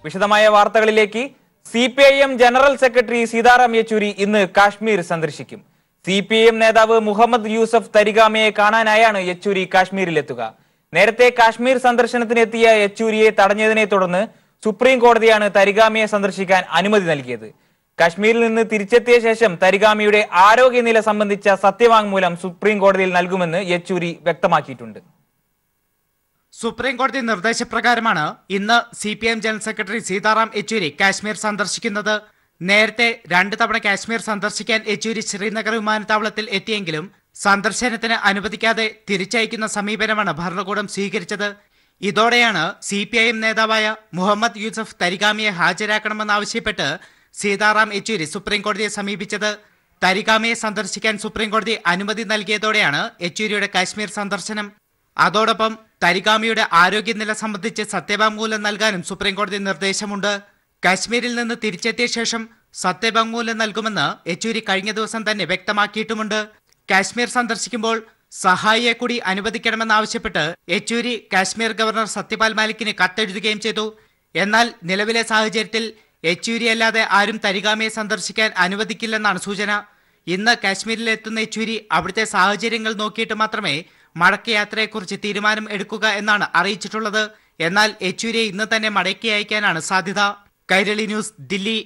വിശദമായ വാർത്തകളിലേക്ക് C P I M general secretary Sitaram Yechury ഇന്ന് കാശ്മീർ സന്ദർശിക്കും സി പി ഐ എം നേതാവ് മുഹമ്മദ് യൂസഫ് തരിഗാമയെ കാണാനായാണ് യെച്ചൂരി കാശ്മീരിലെത്തുക നേരത്തെ കാശ്മീർ സന്ദർശനത്തിനെത്തിയ യെച്ചൂരിയെ തടഞ്ഞതിനെ തുടർന്ന് സുപ്രീം കോടതിയാണ് തരിഗാമിയെ സന്ദർശിക്കാൻ അനുമതി നൽകിയത് കാശ്മീരിൽ നിന്ന് തിരിച്ചെത്തിയ ശേഷം തരിഗാമിയുടെ ആരോഗ്യനില സംബന്ധിച്ച സത്യവാങ്മൂലം സുപ്രീം കോടതിയിൽ നൽകുമെന്ന് യെച്ചൂരി വ്യക്തമാക്കിയിട്ടുണ്ട് സുപ്രീം കോടതി നിർദ്ദേശപ്രകാരമാണ് ഇന്ന് C P M general secretary Sitaram Yechury Kashmir സന്ദർശിക്കുന്നത് നേരത്തെ രണ്ട് തവണ കാശ്മീർ സന്ദർശിക്കാൻ യെച്ചൂരി ശ്രീനഗർ വിമാനത്താവളത്തിൽ എത്തിയെങ്കിലും സന്ദർശനത്തിന് അനുവദിക്കാതെ തിരിച്ചയക്കുന്ന സമീപനമാണ് ഭരണകൂടം സ്വീകരിച്ചത് ഇതോടെയാണ് സി പി ഐ എം നേതാവായ മുഹമ്മദ് യൂസഫ് തരിഗാമിയെ ഹാജരാക്കണമെന്നാവശ്യപ്പെട്ട് സീതാറാം യെച്ചൂരി സുപ്രീം കോടതിയെ സമീപിച്ചത് തരിഗാമിയെ സന്ദർശിക്കാൻ സുപ്രീം കോടതി അനുമതി നൽകിയതോടെയാണ് യെച്ചൂരിയുടെ കാശ്മീർ സന്ദർശനം അതോടൊപ്പം തരിഗാമിയുടെ ആരോഗ്യനില സംബന്ധിച്ച് സത്യവാങ്മൂലം നൽകാനും സുപ്രീം കോടതി നിർദ്ദേശമുണ്ട് കാശ്മീരിൽ നിന്ന് തിരിച്ചെത്തിയ ശേഷം സത്യവാങ്മൂലം നൽകുമെന്ന് യെച്ചൂരി കഴിഞ്ഞ ദിവസം തന്നെ വ്യക്തമാക്കിയിട്ടുമുണ്ട് കാശ്മീർ സന്ദർശിക്കുമ്പോൾ സഹായിയെ കൂടി അനുവദിക്കണമെന്നാവശ്യപ്പെട്ട് യെച്ചൂരി കാശ്മീർ ഗവർണർ സത്യപാൽ മാലിക്കിന് കത്തെഴുതുകയും ചെയ്തു എന്നാൽ നിലവിലെ സാഹചര്യത്തിൽ യെച്ചൂരി അല്ലാതെ ആരും തരിഗാമിയെ സന്ദർശിക്കാൻ അനുവദിക്കില്ലെന്നാണ് സൂചന ഇന്ന് കാശ്മീരിൽ എത്തുന്ന യെച്ചൂരി അവിടുത്തെ സാഹചര്യങ്ങൾ നോക്കിയിട്ട് മാത്രമേ മടക്കയാത്രയെക്കുറിച്ച് തീരുമാനം എടുക്കുക എന്നാണ് അറിയിച്ചിട്ടുള്ളത് എന്നാൽ യെച്ചൂരിയെ ഇന്ന് തന്നെ മടക്കി അയക്കാനാണ് സാധ്യത കൈരളി ന്യൂസ് ദില്ലി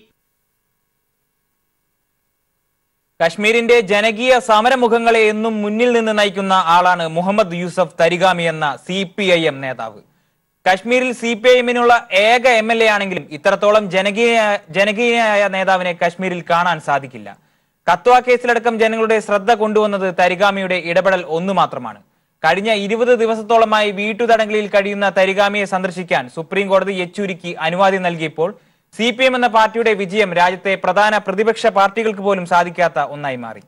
കശ്മീരിന്റെ ജനകീയ സമരമുഖങ്ങളെ എന്നും മുന്നിൽ നിന്ന് നയിക്കുന്ന ആളാണ് മുഹമ്മദ് യൂസഫ് തരിഗാമി എന്ന സി പി ഐ എം നേതാവ് കശ്മീരിൽ സി പി ഐ എമ്മിനുള്ള ഏക എം എൽ എ ആണെങ്കിലും ഇത്രത്തോളം ജനകീയ ജനകീയനായ നേതാവിനെ കശ്മീരിൽ കാണാൻ സാധിക്കില്ല കത്വ കേസിലടക്കം ജനങ്ങളുടെ ശ്രദ്ധ കൊണ്ടുവന്നത് തരിഗാമിയുടെ ഇടപെടൽ ഒന്നു മാത്രമാണ് കഴിഞ്ഞ ഇരുപത് ദിവസത്തോളമായി വീട്ടുതടങ്കലിൽ കഴിയുന്ന തരിഗാമിയെ സന്ദർശിക്കാൻ സുപ്രീം കോടതി യെച്ചൂരിക്ക് അനുമതി നൽകിയപ്പോൾ സി പി എം എന്ന പാർട്ടിയുടെ വിജയം രാജ്യത്തെ പ്രധാന പ്രതിപക്ഷ പാർട്ടികൾക്ക് പോലും സാധിക്കാത്ത ഒന്നായി മാറി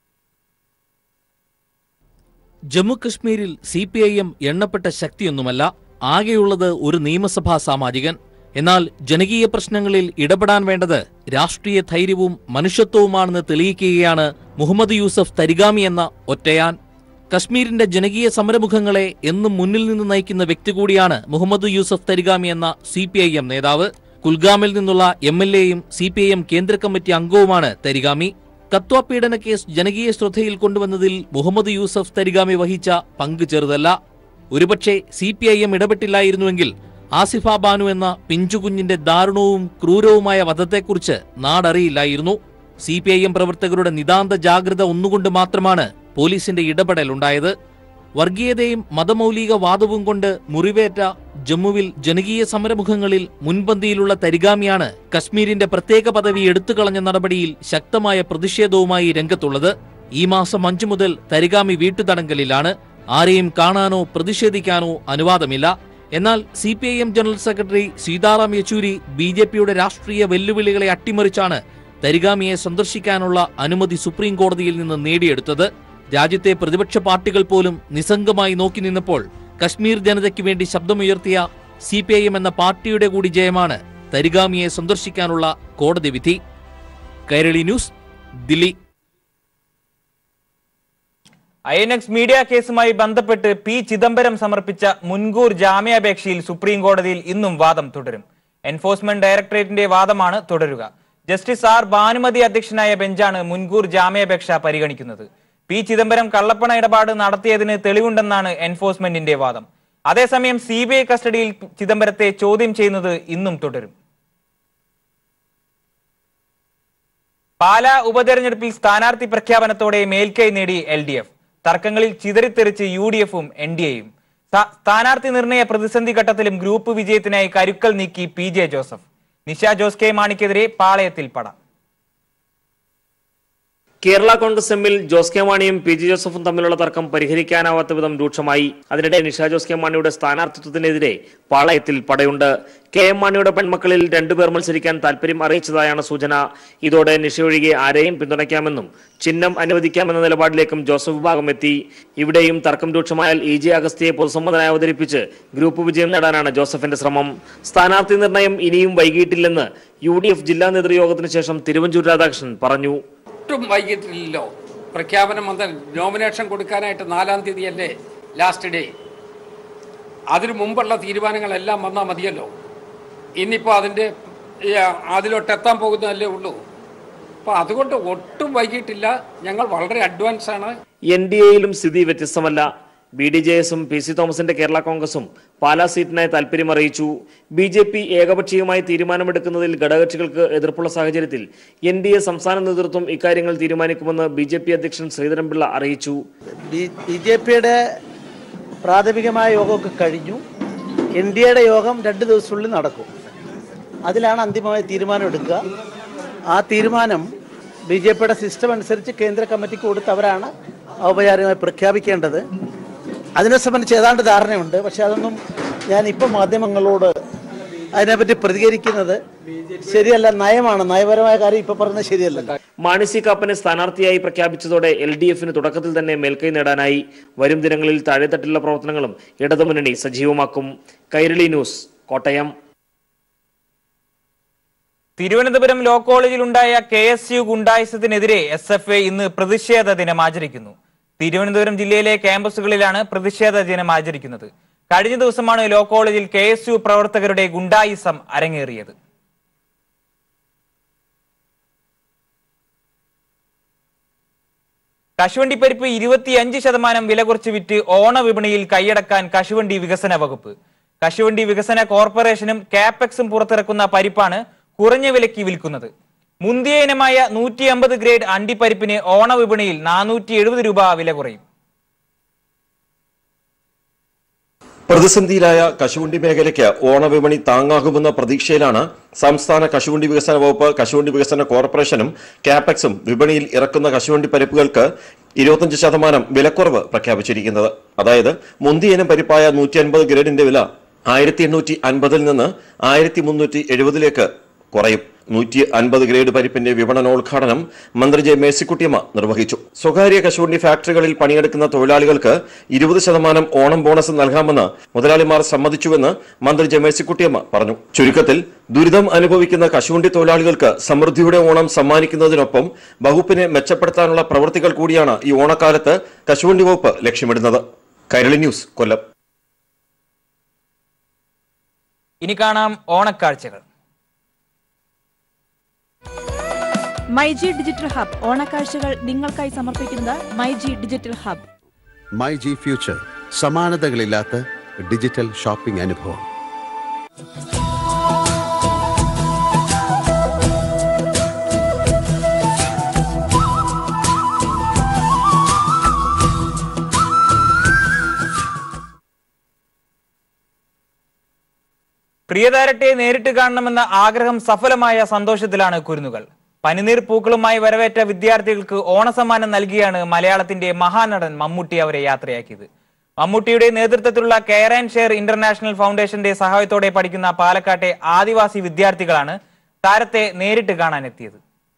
ജമ്മു കശ്മീരിൽ സി പി ഐ എം എണ്ണപ്പെട്ട ശക്തിയൊന്നുമല്ല ആകെയുള്ളത് ഒരു നിയമസഭാ സാമാജികൻ എന്നാൽ ജനകീയ പ്രശ്നങ്ങളിൽ ഇടപെടാൻ വേണ്ടത് രാഷ്ട്രീയ ധൈര്യവും മനുഷ്യത്വവുമാണെന്ന് തെളിയിക്കുകയാണ് മുഹമ്മദ് യൂസഫ് തരിഗാമി എന്ന ഒറ്റയാൻ കശ്മീരിന്റെ ജനകീയ സമരമുഖങ്ങളെ എന്നും മുന്നിൽ നിന്ന് നയിക്കുന്ന വ്യക്തി കൂടിയാണ് മുഹമ്മദ് യൂസഫ് തരിഗാമി എന്ന സി പി ഐ എം നേതാവ് കുൽഗാമിൽ നിന്നുള്ള എം എൽ എയും സി പി ഐ എം കേന്ദ്ര കമ്മിറ്റി അംഗവുമാണ് തരിഗാമി കത്വ പീഡന കേസ് ജനകീയ ശ്രദ്ധയിൽ കൊണ്ടുവന്നതിൽ മുഹമ്മദ് യൂസഫ് തരിഗാമി വഹിച്ച പങ്ക് ചെറുതല്ല ഒരുപക്ഷെ സി പി ഐ എം ഇടപെട്ടില്ലായിരുന്നുവെങ്കിൽ ആസിഫ ബാനു എന്ന പിഞ്ചുകുഞ്ഞിന്റെ ദാരുണവും ക്രൂരവുമായ വധത്തെക്കുറിച്ച് നാടറിയില്ലായിരുന്നു സി പി ഐ എം പ്രവർത്തകരുടെ നിതാന്ത ജാഗ്രത ഒന്നുകൊണ്ട് മാത്രമാണ് പോലീസിന്റെ ഇടപെടൽ ഉണ്ടായത് വർഗീയതയും മതമൗലികവാദവും കൊണ്ട് മുറിവേറ്റ ജമ്മുവിൽ ജനകീയ സമരമുഖങ്ങളിൽ മുൻപന്തിയിലുള്ള തരിഗാമിയാണ് കശ്മീരിന്റെ പ്രത്യേക പദവി എടുത്തുകളഞ്ഞ നടപടിയിൽ ശക്തമായ പ്രതിഷേധവുമായി രംഗത്തുള്ളത് ഈ മാസം അഞ്ചു മുതൽ തരിഗാമി വീട്ടുതടങ്കലിലാണ് ആരെയും കാണാനോ പ്രതിഷേധിക്കാനോ അനുവാദമില്ല എന്നാൽ C P I M general secretary Sitaram Yechury B J പിയുടെ രാഷ്ട്രീയ വെല്ലുവിളികളെ അട്ടിമറിച്ചാണ് തരിഗാമിയെ സന്ദർശിക്കാനുള്ള അനുമതി സുപ്രീം കോടതിയിൽ നിന്ന് നേടിയെടുത്തത് രാജ്യത്തെ പ്രതിപക്ഷ പാർട്ടികൾ പോലും നിസ്സംഗമായി നോക്കി നിന്നപ്പോൾ കശ്മീർ ജനതയ്ക്ക് വേണ്ടി ശബ്ദമുയർത്തിയ സി പി ഐ എം എന്ന പാർട്ടിയുടെ കൂടി ജയമാണ് തരിഗാമിയെ സന്ദർശിക്കാനുള്ള കോടതി വിധി Kairali news Delhi I N X media കേസുമായി ബന്ധപ്പെട്ട് പി ചിദംബരം സമർപ്പിച്ച മുൻകൂർ ജാമ്യാപേക്ഷയിൽ സുപ്രീം കോടതിയിൽ ഇന്നും വാദം തുടരും എൻഫോഴ്സ്മെന്റ് ഡയറക്ടറേറ്റിന്റെ വാദമാണ് തുടരുക ജസ്റ്റിസ് ആർ ഭാനുമതി അധ്യക്ഷനായ ബെഞ്ചാണ് മുൻകൂർ ജാമ്യാപേക്ഷ പരിഗണിക്കുന്നത് പി ചിദംബരം കള്ളപ്പണ ഇടപാട് നടത്തിയതിന് തെളിവുണ്ടെന്നാണ് എൻഫോഴ്സ്മെന്റിന്റെ വാദം അതേസമയം സി ബി ഐ കസ്റ്റഡിയിൽ ചിദംബരത്തെ ചോദ്യം ചെയ്യുന്നത് ഇന്നും തുടരും പാലാ ഉപതെരഞ്ഞെടുപ്പിൽ സ്ഥാനാർത്ഥി പ്രഖ്യാപനത്തോടെ മേൽക്കൈ നേടി എൽ ഡി എഫ് തർക്കങ്ങളിൽ ചിതറിത്തെറിച്ച് യു ഡി എഫും എൻ ഡി എയും സ്ഥാനാർത്ഥി നിർണയ പ്രതിസന്ധി ഘട്ടത്തിലും ഗ്രൂപ്പ് വിജയത്തിനായി കരുക്കൽ നീക്കി P J Joseph Nisha Jose K മാണിക്കെതിരെ പാളയത്തിൽ പട കേരള കോൺഗ്രസ് എമ്മിൽ ജോസ് കെ മാണിയും പി ജി ജോസഫും തമ്മിലുള്ള തർക്കം പരിഹരിക്കാനാവാത്ത വിധം രൂക്ഷമായി അതിനിടെ നിഷ ജോസ് കെ മാണിയുടെ സ്ഥാനാർത്ഥിത്വത്തിനെതിരെ പാളയത്തിൽ പടയുണ്ട് കെ എം മാണിയുടെ പെൺമക്കളിൽ രണ്ടുപേർ മത്സരിക്കാൻ താല്പര്യം അറിയിച്ചതായാണ് സൂചന ഇതോടെ നിഷ ഒഴികെ ആരെയും പിന്തുണയ്ക്കാമെന്നും ചിഹ്നം അനുവദിക്കാമെന്ന നിലപാടിലേക്കും ജോസഫ് വിഭാഗം എത്തി ഇവിടെയും തർക്കം രൂക്ഷമായാൽ ഇ ജെ അഗസ്തിയെ പൊതുസമ്മതനായി അവതരിപ്പിച്ച് ഗ്രൂപ്പ് വിജയം നേടാനാണ് ജോസഫിന്റെ ശ്രമം സ്ഥാനാർത്ഥി നിർണയം ഇനിയും വൈകിട്ടില്ലെന്ന് യു ഡി എഫ് ജില്ലാ നേതൃയോഗത്തിന് ശേഷം തിരുവഞ്ചൂർ രാധാകൃഷ്ണൻ പറഞ്ഞു ഒട്ടും വൈകിട്ടില്ലല്ലോ പ്രഖ്യാപനം വന്ന നോമിനേഷൻ കൊടുക്കാനായിട്ട് നാലാം തീയതിയല്ലേ ലാസ്റ്റ് ഡേ അതിനു മുമ്പുള്ള തീരുമാനങ്ങളെല്ലാം വന്നാൽ മതിയല്ലോ ഇനിയിപ്പോൾ അതിൻ്റെ ഈ അതിലോട്ട് എത്താൻ പോകുന്നതല്ലേ ഉള്ളൂ അപ്പോൾ അതുകൊണ്ട് ഒട്ടും വൈകിട്ടില്ല ഞങ്ങൾ വളരെ അഡ്വാൻസ് ആണ് എൻ ഡി എയിലും സ്ഥിതി വ്യത്യസ്തമല്ല ബി ഡി ജെ എസും പി സി തോമസിന്റെ കേരള കോൺഗ്രസും പാലാ സീറ്റിനായി താൽപര്യം അറിയിച്ചു ബി ജെ പി ഏകപക്ഷീയമായി തീരുമാനമെടുക്കുന്നതിൽ ഘടകകക്ഷികൾക്ക് എതിർപ്പുള്ള സാഹചര്യത്തിൽ എൻ ഡി എ സംസ്ഥാന നേതൃത്വം ഇക്കാര്യങ്ങൾ തീരുമാനിക്കുമെന്ന് ബി ജെ പി അധ്യക്ഷൻ ശ്രീധരൻപിള്ള അറിയിച്ചു ബി ജെ പിയുടെ പ്രാഥമികമായ യോഗമൊക്കെ കഴിഞ്ഞു എൻ ഡി എയുടെ യോഗം രണ്ട് ദിവസത്തിനുള്ളിൽ നടക്കും അതിലാണ് അന്തിമമായ തീരുമാനം എടുക്കുക ആ തീരുമാനം ബി ജെ പിയുടെ സിസ്റ്റം അനുസരിച്ച് കേന്ദ്ര കമ്മിറ്റിക്ക് കൊടുത്ത് അവരാണ് ഔപചാരികമായി പ്രഖ്യാപിക്കേണ്ടത് അതിനെ സംബന്ധിച്ച് ഏതാണ്ട് ധാരണയുണ്ട് പക്ഷെ അതൊന്നും ഞാൻ ഇപ്പം മാധ്യമങ്ങളോട് അതിനെപ്പറ്റി പ്രതികരിക്കുന്നത് ശരിയല്ല നയമാണ് നയപരമായ കാര്യം ഇപ്പം പറഞ്ഞത് ശരിയല്ല മാണി സി കാപ്പനെ സ്ഥാനാർത്ഥിയായി പ്രഖ്യാപിച്ചതോടെ എൽ ഡി എഫിന് തുടക്കത്തിൽ തന്നെ മേൽക്കൈ നേടാനായി വരും ദിനങ്ങളിൽ താഴെത്തട്ടിലുള്ള പ്രവർത്തനങ്ങളും ഇടതുമുന്നണി സജീവമാക്കും കൈരളി ന്യൂസ് കോട്ടയം തിരുവനന്തപുരം ലോ കോളേജിലുണ്ടായ കെ എസ് യു ഗുണ്ടായുസത്തിനെതിരെ എസ് എഫ് ഐ ഇന്ന് പ്രതിഷേധ ദിനം ആചരിക്കുന്നു തിരുവനന്തപുരം ജില്ലയിലെ ക്യാമ്പസുകളിലാണ് പ്രതിഷേധ ദിനം ആചരിക്കുന്നത് കഴിഞ്ഞ ദിവസമാണ് ലോ കോളേജിൽ കെ എസ് യു പ്രവർത്തകരുടെ ഗുണ്ടായിസം അരങ്ങേറിയത് കശുവണ്ടി പരിപ്പ് ഇരുപത്തിയഞ്ച് ശതമാനം വില കുറച്ച് വിറ്റ് ഓണ വിപണിയിൽ കൈയടക്കാൻ കശുവണ്ടി വികസന വകുപ്പ് കശുവണ്ടി വികസന കോർപ്പറേഷനും കാപ്പെക്സും പുറത്തിറക്കുന്ന പരിപ്പാണ് കുറഞ്ഞ വിലയ്ക്ക് വിൽക്കുന്നത് മുന്തിയ ഇനമായ നൂറ്റി അമ്പത് ഗ്രേഡ് അണ്ടിപ്പരിപ്പിന് ഓണ വിപണിയിൽ നാനൂറ്റി എഴുപത് രൂപ വില കുറയും പ്രതിസന്ധിയിലായ കശുവണ്ടി മേഖലയ്ക്ക് ഓണവിപണി താങ്ങാകുമെന്ന പ്രതീക്ഷയിലാണ് സംസ്ഥാന കശുവണ്ടി വികസന വകുപ്പ് കശുവണ്ടി വികസന കോർപ്പറേഷനും കാപെക്സും വിപണിയിൽ ഇറക്കുന്ന കശുവണ്ടി പരിപ്പുകൾക്ക് ഇരുപത്തഞ്ച് ശതമാനം വിലക്കുറവ് പ്രഖ്യാപിച്ചിരിക്കുന്നത് അതായത് മുന്തിയ ഇനം പരിപ്പായ നൂറ്റി അൻപത് ഗ്രേഡിന്റെ വില ആയിരത്തി എണ്ണൂറ്റി അൻപതിൽ നിന്ന് ആയിരത്തി മുന്നൂറ്റി എഴുപതിലേക്ക് കുറയും നൂറ്റി അൻപത് ഗ്രേഡ് പരിപ്പിന്റെ വിപണനോദ്ഘാടനം മന്ത്രി ജെ മേഴ്സിക്കുട്ടിയമ്മ നിർവഹിച്ചു സ്വകാര്യ കശുവണ്ടി ഫാക്ടറികളിൽ പണിയെടുക്കുന്ന തൊഴിലാളികൾക്ക് ഇരുപത് ശതമാനം ഓണം ബോണസ് നൽകാമെന്ന് മുതലാളിമാർ സമ്മതിച്ചുവെന്ന് മന്ത്രി ജെ മേഴ്സിക്കുട്ടിയമ്മ പറഞ്ഞു ചുരുക്കത്തിൽ ദുരിതം അനുഭവിക്കുന്ന കശുവണ്ടി തൊഴിലാളികൾക്ക് സമൃദ്ധിയുടെ ഓണം സമ്മാനിക്കുന്നതിനൊപ്പം വകുപ്പിനെ മെച്ചപ്പെടുത്താനുള്ള പ്രവൃത്തികൾ കൂടിയാണ് ഈ ഓണക്കാലത്ത് കശുവണ്ടി വകുപ്പ് ലക്ഷ്യമിടുന്നത് കൈരളി ന്യൂസ് കൊല്ലം ഇനി കാണാം ഓണക്കാഴ്ചകൾ മൈജി ഡിജിറ്റൽ ഹബ് ഓണക്കാഴ്ചകൾ നിങ്ങൾക്കായി സമർപ്പിക്കുന്നത് myG digital hub myG future സമാനതകളില്ലാത്ത ഡിജിറ്റൽ ഷോപ്പിംഗ് അനുഭവം പ്രിയതാരത്തെ നേരിട്ട് കാണണമെന്ന ആഗ്രഹം സഫലമായ സന്തോഷത്തിലാണ് കുരുന്നുകൾ പനിനീർ പൂക്കളുമായി വരവേറ്റ വിദ്യാർത്ഥികൾക്ക് ഓണസമ്മാനം നൽകിയാണ് മലയാളത്തിന്റെ മഹാനടൻ മമ്മൂട്ടി അവരെ യാത്രയാക്കിയത് മമ്മൂട്ടിയുടെ നേതൃത്വത്തിലുള്ള കെയർ ആൻഡ് ഷെയർ ഇന്റർനാഷണൽ ഫൗണ്ടേഷന്റെ സഹായത്തോടെ പഠിക്കുന്ന പാലക്കാട്ടെ ആദിവാസി വിദ്യാർത്ഥികളാണ് താരത്തെ നേരിട്ട് കാണാനെത്തിയത്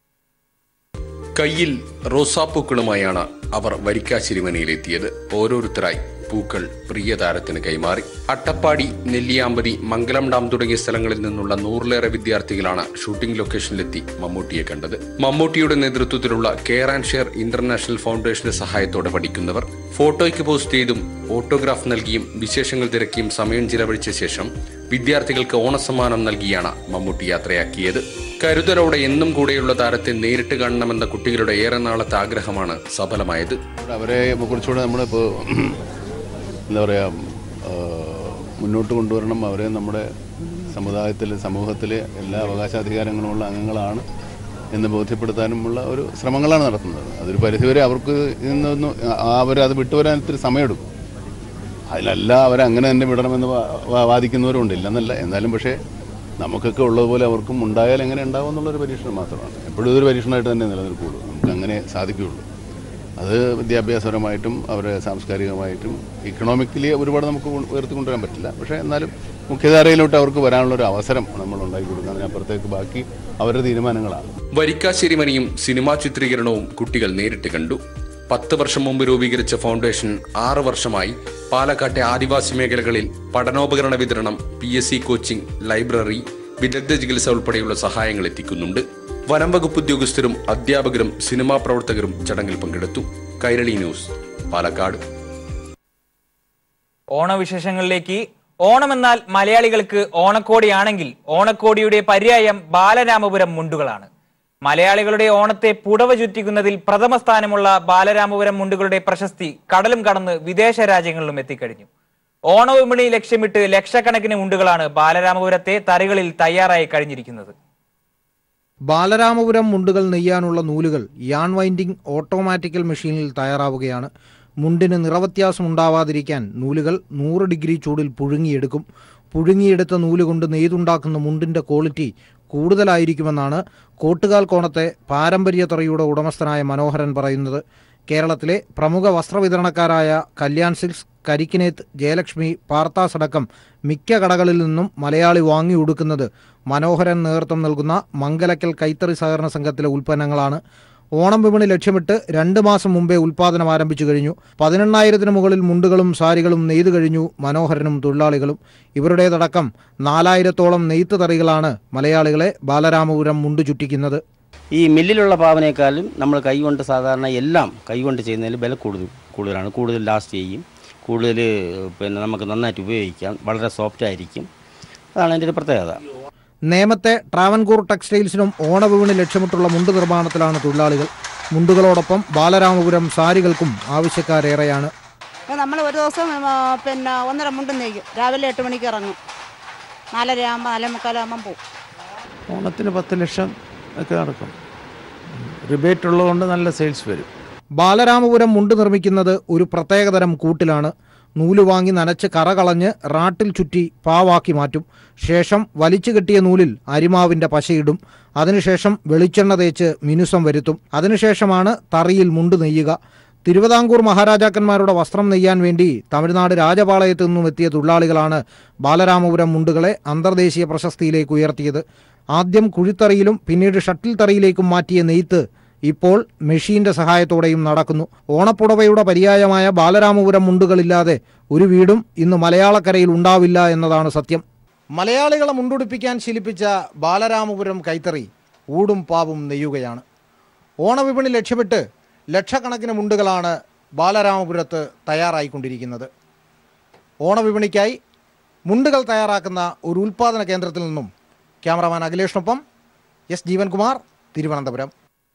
കയ്യിൽ റോസാപ്പൂക്കളുമായാണ് അവർ വരിക്കാശിരിമനയിലെത്തിയത് ഓരോരുത്തരായി പൂക്കൾ പ്രിയ താരത്തിന് കൈമാറി അട്ടപ്പാടി നെല്ലിയാമ്പതി മംഗലം ഡാം തുടങ്ങിയ സ്ഥലങ്ങളിൽ നിന്നുള്ള നൂറിലേറെ വിദ്യാർത്ഥികളാണ് ഷൂട്ടിംഗ് ലൊക്കേഷനിലെത്തി മമ്മൂട്ടിയെ കണ്ടത് മമ്മൂട്ടിയുടെ നേതൃത്വത്തിലുള്ള കെയർ ആൻഡ് ഷെയർ ഇന്റർനാഷണൽ ഫൗണ്ടേഷന്റെ സഹായത്തോടെ പഠിക്കുന്നവർ ഫോട്ടോയ്ക്ക് പോസ്റ്റ് ചെയ്തും ഓട്ടോഗ്രാഫ് നൽകിയും വിശേഷങ്ങൾ തിരക്കിയും സമയം ചിലവഴിച്ച ശേഷം വിദ്യാർത്ഥികൾക്ക് ഓണസമ്മാനം നൽകിയാണ് മമ്മൂട്ടി യാത്രയാക്കിയത് കരുതലോടെ എന്നും കൂടെയുള്ള താരത്തെ നേരിട്ട് കാണണമെന്ന കുട്ടികളുടെ ഏറെ നാളത്തെ ആഗ്രഹമാണ് സഫലമായത് അവരെ കുറിച്ചുകൂടെ നമ്മളിപ്പോൾ എന്താ പറയുക മുന്നോട്ട് കൊണ്ടുവരണം അവരെ നമ്മുടെ സമുദായത്തിൽ സമൂഹത്തിലെ എല്ലാ അവകാശാധികാരങ്ങളുമുള്ള അംഗങ്ങളാണ് എന്ന് ബോധ്യപ്പെടുത്താനുമുള്ള ഒരു ശ്രമങ്ങളാണ് നടത്തുന്നത് അതൊരു പരിധിവരെ അവർക്ക് ഇന്നൊന്ന് അവരത് വിട്ടുവരാൻ ഇത്തിരി സമയമെടുക്കും അതിലല്ല അവരെ അങ്ങനെ തന്നെ വിടണമെന്ന് വാ- വാ- വാദിക്കുന്നവരുണ്ട് ഇല്ലെന്നല്ല എന്നാലും പക്ഷേ നമുക്കൊക്കെ ഉള്ളതുപോലെ അവർക്കും ഉണ്ടായാൽ എങ്ങനെ ഉണ്ടാവും എന്നുള്ളൊരു പരീക്ഷണം മാത്രമാണ് എപ്പോഴും ഇതൊരു പരീക്ഷണമായിട്ട് തന്നെ നിലനിൽക്കുകയുള്ളൂ നമുക്ക് അങ്ങനെ സാധിക്കുകയുള്ളൂ അത് വിദ്യാഭ്യാസപരമായിട്ടും അവരെ സാംസ്കാരികമായിട്ടും ഇക്കണോമിക്കലി ഒരുപാട് നമുക്ക് ഉ- ഉയർത്തിക്കൊണ്ടുവരാൻ പറ്റില്ല പക്ഷേ എന്നാലും മുഖ്യധാരയിലോട്ട് അവർക്ക് വരാനുള്ള ഒരു അവസരം നമ്മൾ ഉണ്ടാക്കി കൊടുക്കുക അതിനപ്പുറത്തേക്ക് ബാക്കി അവരുടെ തീരുമാനങ്ങളാണ് വരിക്കാശ്ശേരിമനിയും സിനിമാ ചിത്രീകരണവും കുട്ടികൾ നേരിട്ട് കണ്ടു പത്ത് വർഷം മുമ്പ് രൂപീകരിച്ച ഫൗണ്ടേഷൻ ആറ് വർഷമായി പാലക്കാട്ടെ ആദിവാസി മേഖലകളിൽ പഠനോപകരണ വിതരണം P S C coaching library വിദഗ്ധ ചികിത്സ ഉൾപ്പെടെയുള്ള സഹായങ്ങൾ എത്തിക്കുന്നുണ്ട് വനം വകുപ്പ് ഉദ്യോഗസ്ഥരും അധ്യാപകരും സിനിമാ പ്രവർത്തകരും ചടങ്ങിൽ പങ്കെടുത്തു കൈരളി ന്യൂസ് പാലക്കാട് ഓണവിശേഷങ്ങളിലേക്ക് ഓണമെന്നാൽ മലയാളികൾക്ക് ഓണക്കോടിയാണെങ്കിൽ ഓണക്കോടിയുടെ പര്യായം ബാലരാമപുരം മുണ്ടുകളാണ് മലയാളികളുടെ ഓണത്തെ പുടവ ചുറ്റിക്കുന്നതിൽ പ്രഥമ സ്ഥാനമുള്ള ബാലരാമപുരം മുണ്ടുകളുടെ പ്രശസ്തി കടലും കടന്ന് വിദേശ രാജ്യങ്ങളിലും എത്തിക്കഴിഞ്ഞു ഓണവിപണി ലക്ഷ്യമിട്ട് ലക്ഷക്കണക്കിന് മുണ്ടുകളാണ് ബാലരാമപുരത്തെ തറികളിൽ തയ്യാറായി കഴിഞ്ഞിരിക്കുന്നത് ബാലരാമപുരം മുണ്ടുകൾ നെയ്യാനുള്ള നൂലുകൾ യാൺ വൈൻഡിംഗ് ഓട്ടോമാറ്റിക്കൽ മെഷീനിൽ തയ്യാറാവുകയാണ് മുണ്ടിന് നിറവ്യത്യാസം ഉണ്ടാവാതിരിക്കാൻ നൂലുകൾ നൂറ് ഡിഗ്രി ചൂടിൽ പുഴുങ്ങിയെടുക്കും പുഴുങ്ങിയെടുത്ത നൂല് കൊണ്ട് നെയ്തുണ്ടാക്കുന്ന മുണ്ടിൻ്റെ ക്വാളിറ്റി കൂടുതലായിരിക്കുമെന്നാണ് കോട്ടുകാൽ കോണത്തെ പാരമ്പര്യ തറയുടെ ഉടമസ്ഥനായ മനോഹരൻ പറയുന്നത് കേരളത്തിലെ പ്രമുഖ വസ്ത്രവിതരണക്കാരായ കല്യാൺ സിൽക്സ് കരിക്കിനേത്ത് ജയലക്ഷ്മി പാർത്താസ് അടക്കം മിക്ക കടകളിൽ നിന്നും മലയാളി വാങ്ങി ഉടുക്കുന്നത് മനോഹരൻ നേതൃത്വം നൽകുന്ന മംഗലക്കൽ കൈത്തറി സഹകരണ സംഘത്തിലെ ഉൽപ്പന്നങ്ങളാണ് ഓണം വിപണി ലക്ഷ്യമിട്ട് രണ്ട് മാസം മുമ്പേ ഉൽപ്പാദനം ആരംഭിച്ചു കഴിഞ്ഞു പതിനെണ്ണായിരത്തിന് മുകളിൽ മുണ്ടുകളും സാരികളും നെയ്തു കഴിഞ്ഞു മനോഹരനും തൊഴിലാളികളും ഇവരുടേതടക്കം നാലായിരത്തോളം നെയ്ത്ത് തറികളാണ് മലയാളികളെ ബാലരാമപുരം മുണ്ടു ചുറ്റിക്കുന്നത് ഈ മില്ലിലുള്ള പാവനേക്കാളും നമ്മൾ കൈകൊണ്ട് സാധാരണ എല്ലാം കൈകൊണ്ട് ചെയ്യുന്നതിൽ വില കൂടുതൽ കൂടുതലാണ് കൂടുതൽ ലാസ്റ്റ് ചെയ്യും കൂടുതൽ പിന്നെ നമുക്ക് നന്നായിട്ട് ഉപയോഗിക്കാം വളരെ സോഫ്റ്റ് ആയിരിക്കും അതാണ് എൻ്റെ ഒരു പ്രത്യേകത നേമത്തെ ട്രാവൻകൂർ ടെക്സ്റ്റൈൽസിനും ഓണവിപണി ലക്ഷ്യമിട്ടുള്ള മുണ്ട് നിർമ്മാണത്തിലാണ് തൊഴിലാളികൾ മുണ്ടുകളോടൊപ്പം ബാലരാമപുരം സാരികൾക്കും ആവശ്യക്കാരേറെയാണ് നമ്മൾ ഒരു ദിവസം ആ, പിന്നെ ഒന്നര മുണ്ടും നെയ്യും രാവിലെ എട്ട് മണിക്ക് ഇറങ്ങും നാലര ആകുമ്പോൾ നാലേ മുക്കാലാകുമ്പം പോവും ഓണത്തിന് പത്ത് ലക്ഷം ഒക്കെ നടക്കും റിബേറ്റ് ഉള്ളതുകൊണ്ട് നല്ല സെയിൽസ് വരും ബാലരാമപുരം മുണ്ട് നിർമ്മിക്കുന്നത് ഒരു പ്രത്യേകതരം കൂട്ടിലാണ് നൂല് വാങ്ങി നനച്ച് കറ കളഞ്ഞ് റാട്ടിൽ ചുറ്റി പാവാക്കി മാറ്റും ശേഷം വലിച്ചു കെട്ടിയ നൂലിൽ അരിമാവിൻ്റെ പശയിടും അതിനുശേഷം വെളിച്ചെണ്ണ തേച്ച് മിനുസം വരുത്തും അതിനുശേഷമാണ് തറിയിൽ മുണ്ട് നെയ്യുക തിരുവിതാംകൂർ മഹാരാജാക്കന്മാരുടെ വസ്ത്രം നെയ്യാൻ വേണ്ടി തമിഴ്നാട് രാജപാളയത്തു നിന്നും എത്തിയ തൊഴിലാളികളാണ് ബാലരാമപുരം മുണ്ടുകളെ അന്തർദേശീയ പ്രശസ്തിയിലേക്ക് ഉയർത്തിയത് ആദ്യം കുഴിത്തറിയിലും പിന്നീട് ഷട്ടിൽ തറിയിലേക്കും മാറ്റിയ നെയ്ത്ത് ഇപ്പോൾ മെഷീന്റെ സഹായത്തോടെയും നടക്കുന്നു ഓണപ്പുടവയുടെ പര്യായമായ ബാലരാമപുരം മുണ്ടുകളില്ലാതെ ഒരു വീടും ഇന്ന് മലയാളക്കരയിൽ ഉണ്ടാവില്ല എന്നതാണ് സത്യം മലയാളികളെ മുണ്ടുടിപ്പിക്കാൻ ശീലിപ്പിച്ച ബാലരാമപുരം കൈത്തറി ഊടും പാവും നെയ്യുകയാണ് ഓണവിപണി ലക്ഷ്യമിട്ട് ലക്ഷക്കണക്കിന് മുണ്ടുകളാണ് ബാലരാമപുരത്ത് തയ്യാറായിക്കൊണ്ടിരിക്കുന്നത് ഓണവിപണിക്കായി മുണ്ടുകൾ തയ്യാറാക്കുന്ന ഒരു ഉൽപ്പാദന കേന്ദ്രത്തിൽ നിന്നും ക്യാമറാമാൻ അഖിലേഷിനൊപ്പം എസ് ജീവൻകുമാർ തിരുവനന്തപുരം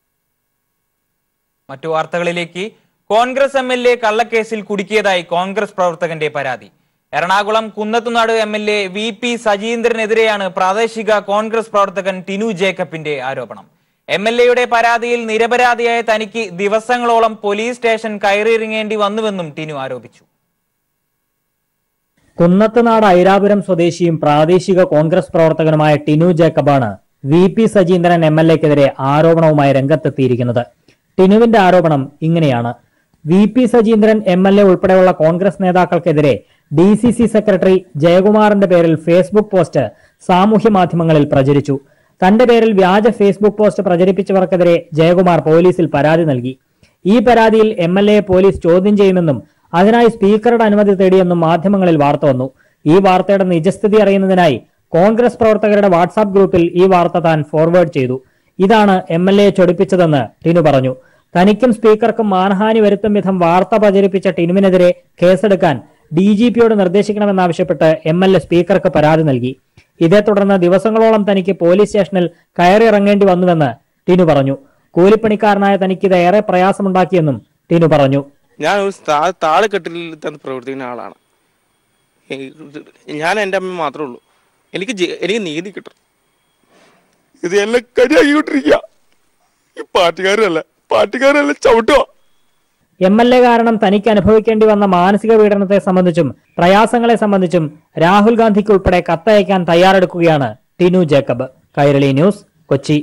മറ്റു വാർത്തകളിലേക്ക് കോൺഗ്രസ് എം എൽ എ കള്ളക്കേസിൽ കുടുക്കിയതായി കോൺഗ്രസ് പ്രവർത്തകന്റെ പരാതി Ernakulam Kunnathunad M L A V P സജീന്ദ്രനെതിരെയാണ് പ്രാദേശിക കോൺഗ്രസ് പ്രവർത്തകൻ ടിനു ജേക്കബിന്റെ ആരോപണം എം എൽ എയുടെ പരാതിയിൽ നിരപരാധിയായ തനിക്ക് ദിവസങ്ങളോളം പോലീസ് സ്റ്റേഷൻ കയറിയിറങ്ങേണ്ടി വന്നുവെന്നും ടിനു ആരോപിച്ചു കുന്നത്തുനാട് ഐരാപുരം സ്വദേശിയും പ്രാദേശിക കോൺഗ്രസ് പ്രവർത്തകനുമായ ടിനു ജേക്കബാണ് V P Sajeendran M L എക്കെതിരെ ആരോപണവുമായി രംഗത്തെത്തിയിരിക്കുന്നത് ടിനുവിന്റെ ആരോപണം ഇങ്ങനെയാണ് V P Sajeendran M L A ഉൾപ്പെടെയുള്ള കോൺഗ്രസ് നേതാക്കൾക്കെതിരെ ഡി സി സി സെക്രട്ടറി ജയകുമാറിന്റെ പേരിൽ ഫേസ്ബുക്ക് പോസ്റ്റ് സാമൂഹ്യ മാധ്യമങ്ങളിൽ പ്രചരിച്ചു തന്റെ പേരിൽ വ്യാജ ഫേസ്ബുക്ക് പോസ്റ്റ് പ്രചരിപ്പിച്ചവർക്കെതിരെ ജയകുമാർ പോലീസിൽ പരാതി നൽകി ഈ പരാതിയിൽ എം എൽ എ പോലീസ് ചോദ്യം ചെയ്യുമെന്നും അതിനായി സ്പീക്കറുടെ അനുമതി തേടിയെന്നും മാധ്യമങ്ങളിൽ വാർത്ത വന്നു ഈ വാർത്തയുടെ നിജസ്ഥിതി അറിയുന്നതിനായി കോൺഗ്രസ് പ്രവർത്തകരുടെ വാട്സാപ്പ് ഗ്രൂപ്പിൽ ഈ വാർത്ത താൻ ഫോർവേഡ് ചെയ്തു ഇതാണ് എം എൽ എ ചൊടിപ്പിച്ചതെന്ന് ടിനു പറഞ്ഞു തനിക്കും സ്പീക്കർക്കും മാനഹാനി വരുത്തും വിധം വാർത്ത പ്രചരിപ്പിച്ച ടിനുവിനെതിരെ കേസെടുക്കാൻ ഡി ജി പിയോട് നിർദ്ദേശിക്കണമെന്നാവശ്യപ്പെട്ട് എം എൽ എ സ്പീക്കർക്ക് പരാതി നൽകി ഇതേ തുടർന്ന് ദിവസങ്ങളോളം തനിക്ക് പോലീസ് സ്റ്റേഷനിൽ കയറിയിറങ്ങേണ്ടി വന്നുവെന്ന് ടിനു പറഞ്ഞു കൂലിപ്പണിക്കാരനായ തനിക്ക് ഇത് ഏറെ പ്രയാസമുണ്ടാക്കിയെന്നും ടിനു പറഞ്ഞു ഞാൻ ഒരു താ- താഴെക്കെട്ടിൽ തന്നെ പ്രവർത്തിക്കുന്ന ആളാണ് ഈ- ഞാൻ എൻ്റെ അമ്മ മാത്രമേ ഉള്ളൂ എനിക്ക് ജെ- എനിക്ക് നീതി കിട്ടണം ഇത് എല്ലാം കരിയാക്കിക്കൊണ്ടിരിക്കുക ഈ പാർട്ടിക്കാരല്ല പാർട്ടിക്കാരല്ല ചവിട്ടുക എം എൽ എ കാരണം തനിക്ക് അനുഭവിക്കേണ്ടി വന്ന മാനസിക പീഡനത്തെ സംബന്ധിച്ചും പ്രയാസങ്ങളെ സംബന്ധിച്ചും രാഹുൽ ഗാന്ധിക്ക് ഉൾപ്പെടെ കത്തയക്കാൻ തയ്യാറെടുക്കുകയാണ് Tinu Jacob Kairali news Kochi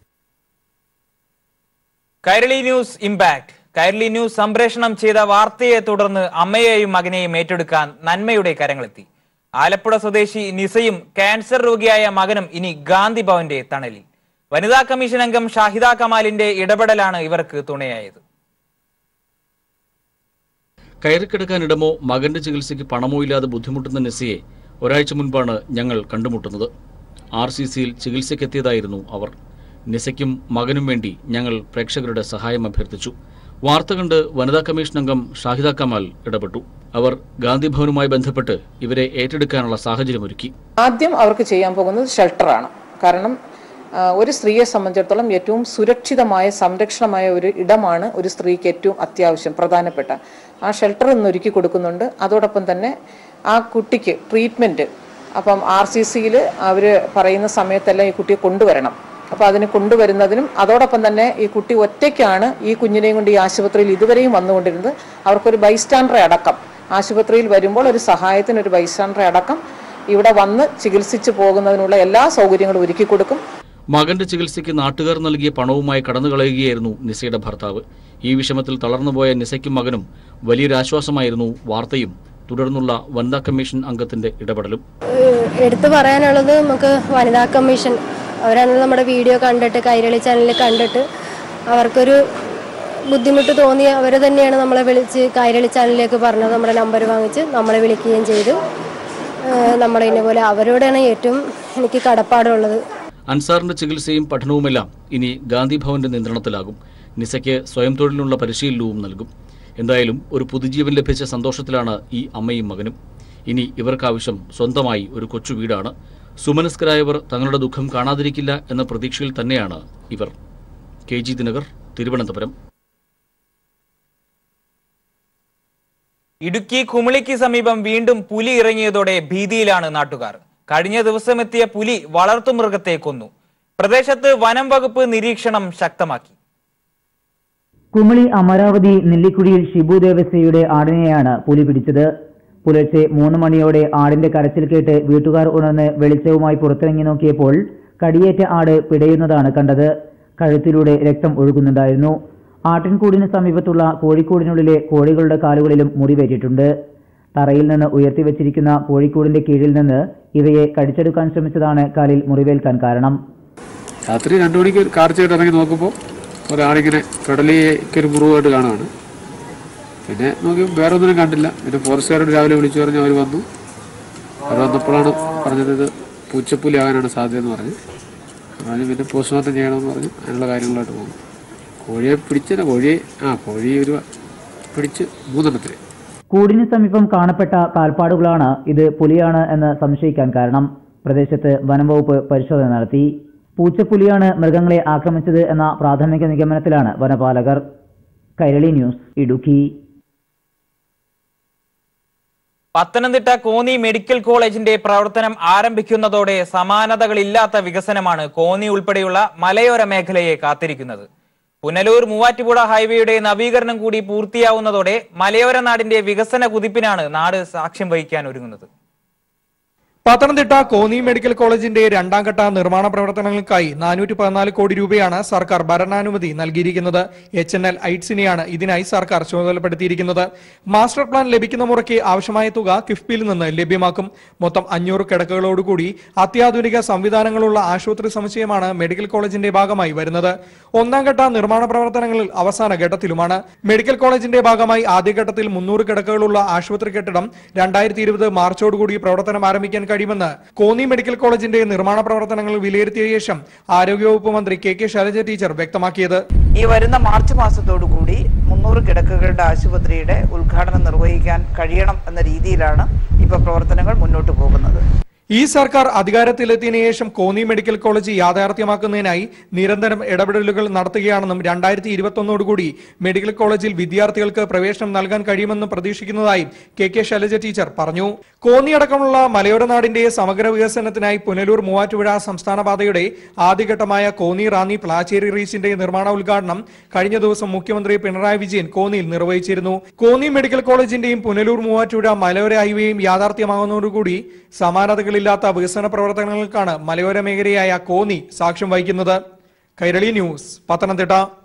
Kairali news impact Kairali news സംപ്രേഷണം ചെയ്ത വാർത്തയെ തുടർന്ന് അമ്മയെയും മകനെയും ഏറ്റെടുക്കാൻ നന്മയുടെ കരങ്ങളെത്തി ആലപ്പുഴ സ്വദേശി നിസയും ക്യാൻസർ രോഗിയായ മകനും ഇനി ഗാന്ധി ഭവന്റെ തണലിൽ വനിതാ കമ്മീഷൻ അംഗം ഷാഹിദ കമാലിന്റെ ഇടപെടലാണ് ഇവർക്ക് തുണയായത് കയറിക്കിടക്കാനിടമോ മകന്റെ ചികിത്സയ്ക്ക് പണമോ ഇല്ലാതെ ബുദ്ധിമുട്ടുന്ന നെസിയെ ഒരാഴ്ച മുൻപാണ് ഞങ്ങൾ കണ്ടുമുട്ടുന്നത് ആർ സി സിയിൽ ചികിത്സയ്ക്കെത്തിയതായിരുന്നു അവർ നിസയ്ക്കും മകനും വേണ്ടി ഞങ്ങൾ പ്രേക്ഷകരുടെ സഹായം അഭ്യർത്ഥിച്ചു വാർത്ത കണ്ട് വനിതാ കമ്മീഷൻ അംഗം ഷാഹിദ കമാൽ ഇടപെട്ടു അവർ ഗാന്ധി ഭവനുമായി ബന്ധപ്പെട്ട് ഇവരെ ഏറ്റെടുക്കാനുള്ള സാഹചര്യമൊരുക്കി ആദ്യം അവർക്ക് ചെയ്യാൻ പോകുന്നത് ഷെൽട്ടറാണ് കാരണം ആ, ഒരു സ്ത്രീയെ സംബന്ധിച്ചിടത്തോളം ഏറ്റവും സുരക്ഷിതമായ സംരക്ഷണമായ ഒരു ഇടമാണ് ഒരു സ്ത്രീക്ക് ഏറ്റവും അത്യാവശ്യം പ്രധാനപ്പെട്ട ആ ഷെൽട്ടർ ഇന്ന് ഒരുക്കി കൊടുക്കുന്നുണ്ട് അതോടൊപ്പം തന്നെ ആ കുട്ടിക്ക് ട്രീറ്റ്മെൻറ്റ് അപ്പം ആർ സി സിയിൽ അവർ പറയുന്ന സമയത്തെല്ലാം ഈ കുട്ടിയെ കൊണ്ടുവരണം അപ്പോൾ അതിന് കൊണ്ടുവരുന്നതിനും അതോടൊപ്പം തന്നെ ഈ കുട്ടി ഒറ്റയ്ക്കാണ് ഈ കുഞ്ഞിനെയും കൊണ്ട് ഈ ആശുപത്രിയിൽ ഇതുവരെയും വന്നുകൊണ്ടിരുന്നത് അവർക്കൊരു ബൈസ്റ്റാൻഡറെ അടക്കം ആശുപത്രിയിൽ വരുമ്പോൾ ഒരു സഹായത്തിന് ഒരു ബൈസ്റ്റാൻഡറെ അടക്കം ഇവിടെ വന്ന് ചികിത്സിച്ച് പോകുന്നതിനുള്ള എല്ലാ സൗകര്യങ്ങളും ഒരുക്കി കൊടുക്കും മകന്റെ ചികിത്സയ്ക്ക് നാട്ടുകാർ നൽകിയ പണവുമായി കടന്നുകളയുകയായിരുന്നു നിസയുടെ ഭർത്താവ് ഈ വിഷമത്തിൽ തളർന്നുപോയ നിസയ്ക്കും മകനും വലിയൊരാശ്വാസമായിരുന്നു വാർത്തയും തുടർന്നുള്ള വനിതാ കമ്മീഷൻ അംഗത്തിന്റെ ഇടപെടലും ഏഹ് എടുത്തു പറയാനുള്ളത് നമുക്ക് വനിതാ കമ്മീഷൻ അവരാണ് നമ്മുടെ വീഡിയോ കണ്ടിട്ട് കൈരളി ചാനലിൽ കണ്ടിട്ട് അവർക്കൊരു ബുദ്ധിമുട്ട് തോന്നി അവർ തന്നെയാണ് നമ്മളെ വിളിച്ച് കൈരളി ചാനലിലേക്ക് പറഞ്ഞത് നമ്മുടെ നമ്പർ വാങ്ങിച്ച് നമ്മളെ വിളിക്കുകയും ചെയ്തു ഏഹ് നമ്മുടെ ഇന്നെ പോലെ അവരോടാണ് ഏറ്റവും എനിക്ക് കടപ്പാടുള്ളത് അൻസാറിന്റെ ചികിത്സയും പഠനവുമെല്ലാം ഇനി ഗാന്ധി ഭവന്റെ നിയന്ത്രണത്തിലാകും നിസയ്ക്ക് സ്വയം തൊഴിലിനുള്ള പരിശീലനവും നൽകും എന്തായാലും ഒരു പുതുജീവൻ ലഭിച്ച സന്തോഷത്തിലാണ് ഈ അമ്മയും മകനും ഇനി ഇവർക്കാവശ്യം സ്വന്തമായി ഒരു കൊച്ചു വീടാണ് സുമനസ്കരായവർ തങ്ങളുടെ ദുഃഖം കാണാതിരിക്കില്ല എന്ന പ്രതീക്ഷയിൽ തന്നെയാണ് ഇവർ കെ ജി ദിനകർ തിരുവനന്തപുരം ഇടുക്കി കുമിളിക്ക് സമീപം വീണ്ടും പുലി ഇറങ്ങിയതോടെ ഭീതിയിലാണ് നാട്ടുകാർ കഴിഞ്ഞ ദിവസമെത്തിയ പുലി വളർത്തുമൃഗത്തെ കൊന്നു പ്രദേശത്ത് വനം വകുപ്പ് നിരീക്ഷണം ശക്തമാക്കി കുമളി അമരാവതി നെല്ലിക്കുഴിയിൽ ഷിബു ദേവസ്യയുടെ ആടിനെയാണ് പുലി പിടിച്ചത് പുലർച്ചെ മൂന്ന് മണിയോടെ ആടിന്റെ കരച്ചിൽ കേട്ട് വീട്ടുകാർ ഉണർന്ന് വെളിച്ചവുമായി പുറത്തിറങ്ങി നോക്കിയപ്പോൾ കടിയേറ്റ ആട് പിടയുന്നതാണ് കണ്ടത് കഴുത്തിലൂടെ രക്തം ഒഴുകുന്നുണ്ടായിരുന്നു ആട്ടിൻകൂടിന് സമീപത്തുള്ള കോഴിക്കൂടിനുള്ളിലെ കോഴികളുടെ കാലുകളിലും മുറിവേറ്റിട്ടുണ്ട് തറയിൽ നിന്ന് ഉയർത്തിവെച്ചിരിക്കുന്ന കോഴിക്കൂടിന്റെ കീഴിൽ നിന്ന് ഇവയെ കടിച്ചെടുക്കാൻ ശ്രമിച്ചതാണ് കാലിൽ മുറിവേൽക്കാൻ കാരണം രാത്രി രണ്ടു മണിക്ക് ഒരു കാർ ചെയ്തിട്ട് ഇറങ്ങി നോക്കുമ്പോൾ ഒരാളിങ്ങനെ കടലിലേക്ക് ഒരു മുറിവായിട്ട് കാണുകയാണ് പിന്നെ നോക്കി വേറെ ഒന്നിനും കണ്ടില്ല പിന്നെ ഫോറസ്റ്റുകാരോട് രാവിലെ വിളിച്ചു പറഞ്ഞ് അവർ വന്നു അവർ വന്നപ്പോഴാണ് പറഞ്ഞത് ഇത് പൂച്ചപ്പുലി ആകാനാണ് സാധ്യതയെന്ന് പറഞ്ഞു പറഞ്ഞു പിന്നെ പോസ്റ്റ്മോർട്ടം ചെയ്യണമെന്ന് പറഞ്ഞു അതിനുള്ള കാര്യങ്ങളായിട്ട് പോകുന്നു കോഴിയെ പിടിച്ചല്ല കോഴിയെ ആ കോഴി ഒരു പിടിച്ച് മൂന്നെണ്ണത്തിൽ കൂടിന് സമീപം കാണപ്പെട്ട കാൽപ്പാടുകളാണ് ഇത് പുലിയാണ് എന്ന് സംശയിക്കാൻ കാരണം പ്രദേശത്ത് വനംവകുപ്പ് പരിശോധന നടത്തി പൂച്ചപ്പുലിയാണ് മൃഗങ്ങളെ ആക്രമിച്ചത് എന്ന പ്രാഥമിക നിഗമനത്തിലാണ് വനപാലകർ കൈരളി ന്യൂസ് ഇടുക്കി പത്തനംതിട്ട കോന്നി മെഡിക്കൽ കോളേജിന്റെ പ്രവർത്തനം ആരംഭിക്കുന്നതോടെ സമാനതകളില്ലാത്ത വികസനമാണ് കോന്നി ഉൾപ്പെടെയുള്ള മലയോര മേഖലയെ കാത്തിരിക്കുന്നത് പുനലൂർ മൂവാറ്റുപുഴ ഹൈവേയുടെ നവീകരണം കൂടി പൂർത്തിയാവുന്നതോടെ മലയോര നാടിന്റെ വികസന കുതിപ്പിനാണ് നാട് സാക്ഷ്യം വഹിക്കാൻ ഒരുങ്ങുന്നത് പത്തനംതിട്ട കോന്നി മെഡിക്കൽ കോളേജിന്റെ രണ്ടാം ഘട്ട നിർമ്മാണ പ്രവർത്തനങ്ങൾക്കായി നാനൂറ്റി പതിനാല് കോടി രൂപയാണ് സർക്കാർ ഭരണാനുമതി നൽകിയിരിക്കുന്നത് എച്ച് എൻ എൽ ഐറ്റ്സിനെയാണ് ഇതിനായി സർക്കാർ ചുമതലപ്പെടുത്തിയിരിക്കുന്നത് മാസ്റ്റർ പ്ലാൻ ലഭിക്കുന്ന മുറയ്ക്ക് ആവശ്യമായ തുക കിഫ്ബിയിൽ നിന്ന് ലഭ്യമാക്കും മൊത്തം അഞ്ഞൂറ് കിടക്കകളോടുകൂടി അത്യാധുനിക സംവിധാനങ്ങളുള്ള ആശുപത്രി സമുച്ചയമാണ് മെഡിക്കൽ കോളേജിന്റെ ഭാഗമായി വരുന്നത് ഒന്നാം ഘട്ട നിർമ്മാണ പ്രവർത്തനങ്ങളിൽ അവസാന ഘട്ടത്തിലുമാണ് മെഡിക്കൽ കോളേജിന്റെ ഭാഗമായി ആദ്യഘട്ടത്തിൽ മുന്നൂറ് കിടക്കകളുള്ള ആശുപത്രി കെട്ടിടം രണ്ടായിരത്തി ഇരുപത് മാർച്ചോടുകൂടി പ്രവർത്തനം ആരംഭിക്കാൻ കഴിയുമെന്ന് കോന്നി മെഡിക്കൽ കോളേജിന്റെ നിർമ്മാണ പ്രവർത്തനങ്ങൾ വിലയിരുത്തിയ ശേഷം ആരോഗ്യവകുപ്പ് മന്ത്രി കെ കെ ശൈലജ ടീച്ചർ വ്യക്തമാക്കിയത് ഈ വരുന്ന മാർച്ച് മാസത്തോടു കൂടി മുന്നൂറ് കിടക്കകളുടെ ആശുപത്രിയുടെ ഉദ്ഘാടനം നിർവഹിക്കാൻ കഴിയണം എന്ന രീതിയിലാണ് ഇപ്പോൾ പ്രവർത്തനങ്ങൾ മുന്നോട്ട് പോകുന്നത് ഈ സർക്കാർ അധികാരത്തിലെത്തിയതിനു ശേഷം കോന്നി മെഡിക്കൽ കോളേജ് യാഥാർത്ഥ്യമാക്കുന്നതിനായി നിരന്തരം ഇടപെടലുകൾ നടത്തുകയാണെന്നും രണ്ടായിരത്തി ഇരുപത്തൊന്നോടുകൂടി മെഡിക്കൽ കോളേജിൽ വിദ്യാർത്ഥികൾക്ക് പ്രവേശനം നൽകാൻ കഴിയുമെന്നും പ്രതീക്ഷിക്കുന്നതായും കെ കെ ശൈലജ ടീച്ചർ പറഞ്ഞു കോന്നി അടക്കമുള്ള മലയോര നാടിന്റെ സമഗ്ര വികസനത്തിനായി പുനലൂർ മൂവാറ്റുപുഴ സംസ്ഥാന പാതയുടെ ആദ്യഘട്ടമായ കോന്നി റാന്നി പ്ലാച്ചേരി റീച്ചിന്റെ നിർമ്മാണ ഉദ്ഘാടനം കഴിഞ്ഞ ദിവസം മുഖ്യമന്ത്രി പിണറായി വിജയൻ കോന്നിയിൽ നിർവഹിച്ചിരുന്നു കോന്നി മെഡിക്കൽ കോളേജിന്റെയും പുനലൂർ മൂവാറ്റുപുഴ മലയോര ഹൈവേയും യാഥാർത്ഥ്യമാകുന്നതോടുകൂടി സമാനതകളില്ലാത്ത വികസന പ്രവർത്തനങ്ങൾക്കാണ് മലയോര മേഖലയായ കോന്നി സാക്ഷ്യം വഹിക്കുന്നത് കൈരളി ന്യൂസ് പത്തനംതിട്ട